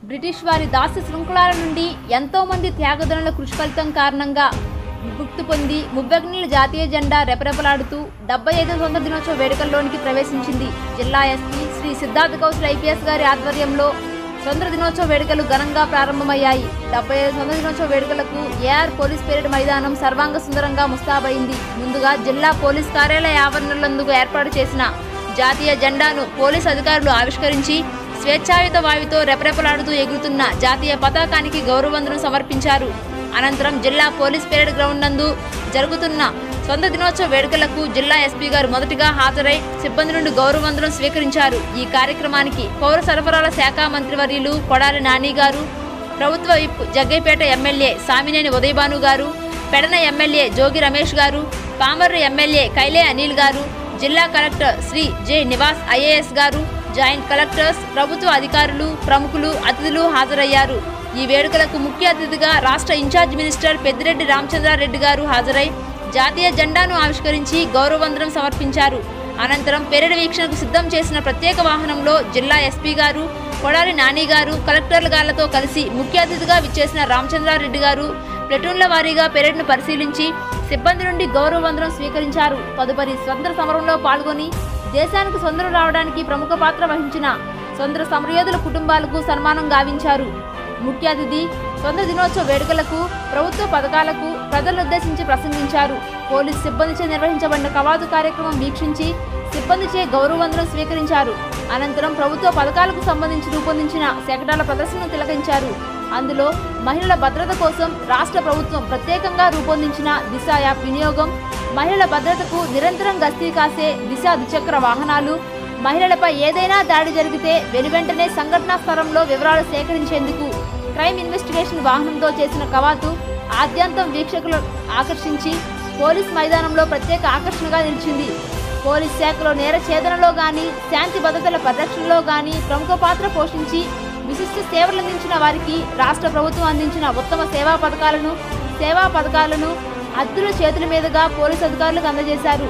British వారి దాస్య శృంఖలాల నుండి ఎంతో మంది త్యాగదనుల కృషి ఫలితం కారణంగా విముక్తి పొంది మువ్వగ్నిల జాతీయ జెండా రెపరెపలాడుతూ డెబ్బై ఐదు స్వంత దినోత్సవ వేడుకల్లోనికి ప్రవేశించింది జిల్లా ఎస్పీ శ్రీ సిద్ధార్థ కౌశల్ ఐపీఎస్ గారి ఆధ్వర్యంలో స్వంత దినోత్సవ వేడుకలు ఘనంగా ప్రారంభమయ్యాయి డెబ్బై ఐదు స్వంత దినోత్సవ వేడుకలకు ఏఆర్ పోలీస్ పెరేడ్ మైదానం సర్వాంగ సుందరంగా ముస్తాబైంది ముందుగా జిల్లా పోలీస్ కార్యాలయ ఆవరణలందుకు ఏర్పాటు చేసిన జాతీయ జెండాను పోలీస్ అధికారులు ఆవిష్కరించి స్వేచ్ఛాయుత వాయుతో రెపరెపలాడుతూ ఎగురుతున్న జాతీయ పతాకానికి గౌరవందనం సమర్పించారు అనంతరం జిల్లా పోలీస్ పెరేడ్ గ్రౌండ్ నందు జరుగుతున్న సొంత దినోత్సవ వేడుకలకు జిల్లా ఎస్పీ గారు మొదటిగా హాజరై సిబ్బంది నుండి గౌరవందనం స్వీకరించారు ఈ కార్యక్రమానికి పౌర సరఫరాల శాఖ మంత్రివర్యులు కొడాలి నాని గారు ప్రభుత్వ విప్ జగ్గైపేట ఎమ్మెల్యే సామినేని ఉదయభాను గారు పెడన ఎమ్మెల్యే జోగి రమేష్ గారు పామర్రు ఎమ్మెల్యే కైలే అనిల్ గారు జిల్లా collector Shri J Nivas IAS గారు జాయింట్ కలెక్టర్స్ ప్రభుత్వ అధికారులు ప్రముఖులు అతిథులు హాజరయ్యారు ఈ వేడుకలకు ముఖ్య అతిథిగా రాష్ట్ర ఇన్ఛార్జ్ మినిస్టర్ పెద్దిరెడ్డి రామచంద్రారెడ్డి గారు హాజరై జాతీయ జెండాను ఆవిష్కరించి గౌరవవందనం సమర్పించారు అనంతరం పెరేడ్ వీక్షణకు సిద్ధం చేసిన ప్రత్యేక వాహనంలో జిల్లా ఎస్పీ గారు కొడాలి నాని గారు కలెక్టర్ల గాళ్లతో కలిసి ముఖ్య అతిథిగా విచ్చేసిన రామచంద్రారెడ్డి గారు ప్లెటూన్ల వారీగా పెరేడ్ను పరిశీలించి సిబ్బంది నుండి గౌరవవందనం స్వీకరించారు తదుపరి స్వతంత్ర సమరంలో పాల్గొని దేశానికి స్వతంత్రం రావడానికి ప్రముఖ పాత్ర వహించిన స్వతంత్ర సమరయోధుల కుటుంబాలకు సన్మానం గావించారు ముఖ్య అతిథి స్వంత దినోత్సవ వేడుకలకు ప్రభుత్వ పథకాలకు ప్రజలను ఉద్దేశించి ప్రసంగించారు పోలీస్ సిబ్బందిచే నిర్వహించబడిన కవాతు కార్యక్రమం వీక్షించి సిబ్బందిచే గౌరవవందనం స్వీకరించారు అనంతరం ప్రభుత్వ పథకాలకు సంబంధించి రూపొందించిన శకటాల ప్రదర్శనను తిలకించారు అందులో మహిళల భద్రత కోసం రాష్ట్ర ప్రభుత్వం ప్రత్యేకంగా రూపొందించిన దిశ యాప్ వినియోగం మహిళల భద్రతకు నిరంతరం గస్తీ కాసే దిశ ద్విచక్ర వాహనాలు మహిళలపై ఏదైనా దాడి జరిగితే వెనువెంటనే సంఘటనా స్థలంలో వివరాలు సేకరించేందుకు క్రైమ్ ఇన్వెస్టిగేషన్ వాహనంతో చేసిన కవాతు ఆద్యంతం వీక్షకులు ఆకర్షించి పోలీస్ మైదానంలో ప్రత్యేక ఆకర్షణగా నిలిచింది పోలీస్ శాఖలో నేర ఛేదనలో గాని శాంతి భద్రతల పరిరక్షణలో గాని ప్రముఖ పాత్ర పోషించి విశిష్ట సేవలందించిన వారికి రాష్ట్ర ప్రభుత్వం అందించిన ఉత్తమ సేవా పథకాలను సేవా పథకాలను అద్దుల చేతుల మీదుగా పోలీసు అధికారులకు అందజేశారు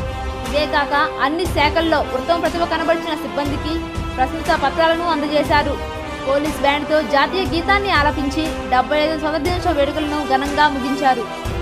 ఇదే కాక అన్ని శాఖల్లో ఉత్తమ ప్రతిభ కనబరిచిన సిబ్బందికి ప్రశంసా పత్రాలను అందజేశారు పోలీస్ బ్యాండ్తో జాతీయ గీతాన్ని ఆలపించి డెబ్బై ఐదు స్వతంత్ర దినోత్సవ వేడుకలను ఘనంగా ముగించారు